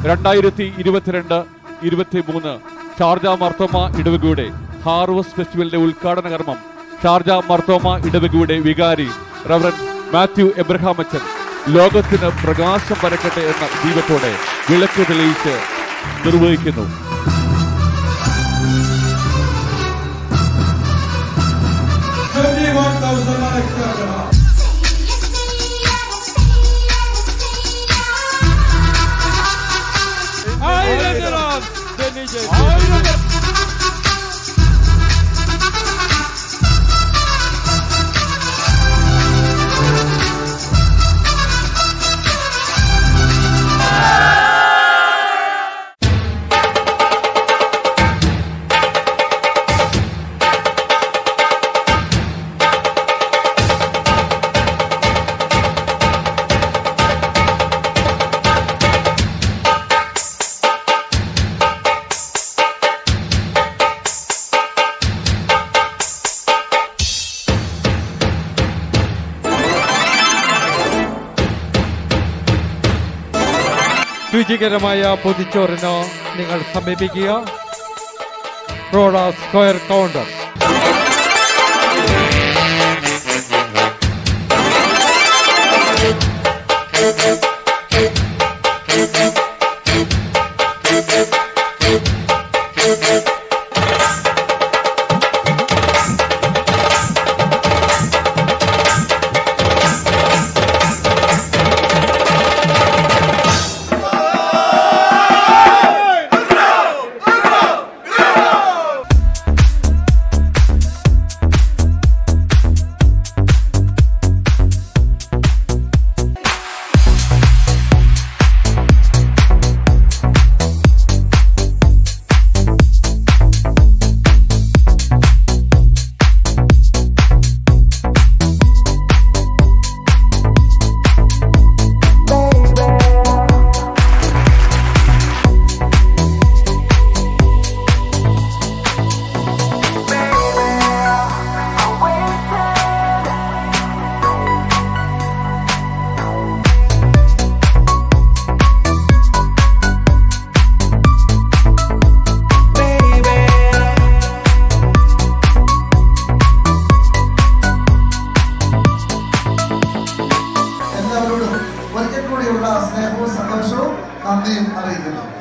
രണ്ടായിരത്തി ഇരുപത്തിരണ്ട് ഇരുപത്തിമൂന്ന് ഷാർജ മർത്തോമ ഇടവകയുടെ ഹാർവസ്റ്റ് ഫെസ്റ്റിവലിന്റെ ഉദ്ഘാടന കർമ്മം ഷാർജ മർത്തോമ ഇടവകയുടെ വികാരി റവറൻ മാത്യു എബ്രഹാം അച്ഛൻ ലോകത്തിന് പ്രകാശം പരക്കട്ടെ എന്ന ദീപത്തോടെ വിളക്ക് തെളിയിച്ച് നിർവഹിക്കുന്നു Twenty-one thousand extra. രുചികരമായ പൊതിച്ചോറിന് നിങ്ങൾ സമീപിക്കുക റോഡ സ്ക്വയർ കൗണ്ടർ എല്ലാവരോടും ഒരിക്കൽ കൂടിയുള്ള സ്നേഹവും സന്തോഷവും നന്ദിയും അറിയിക്കുന്നു